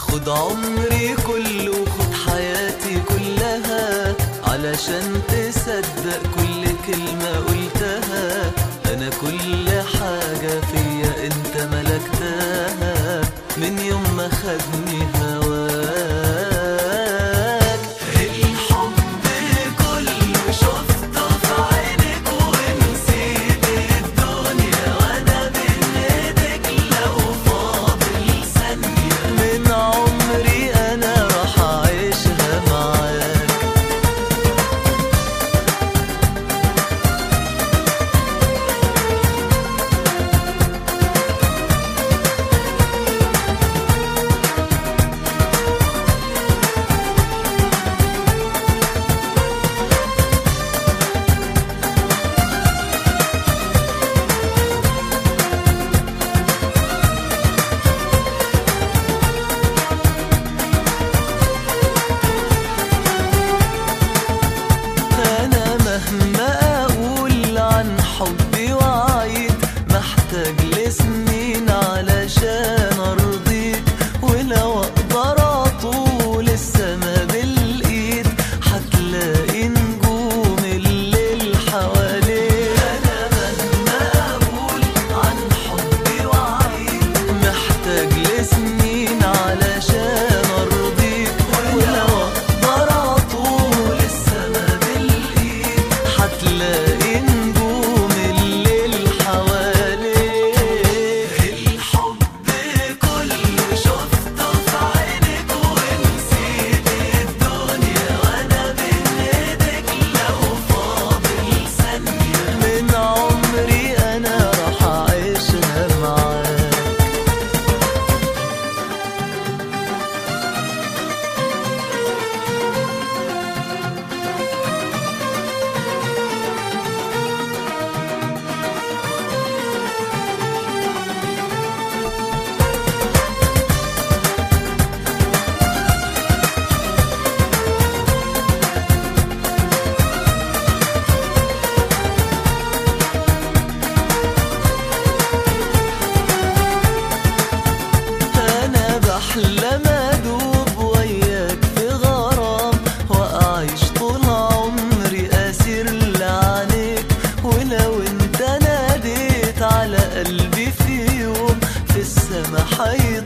خد عمري كله وخد حياتي كلها علشان تصدق كل كلمة قلتها أنا كل حاجة فيا أنت ملكتها من يوم ما خدني هواك الحب كله شفته في عينك ونسيت الدنيا وأنا بين إيدك لو فاضل ثانية من عمري أنا راح أعيشها معاك أنا مهما أقول عن حبي وعيد محتاج لسنين علشان أرضيك ولو أقدر أطول السما بالإيد هتلاقي نجوم الليل حواليك أنا مهما أقول عن حبي وعيد محتاج لسنين علشان أرضيك ولو أقدر أطول السما بالإيد هتلاقي نجوم الليل حواليك الحب كله شفته في عينك ونسيت الدنيا وأنا بين إيدك لو فاضل ثانية من عمري أنا راح أعيشها معاك أنا بحلم أدوب وياك في غرام وأعيش طول عمري أسير لعنيك ولو أنت ناديت على قلبي في يوم في السما حيران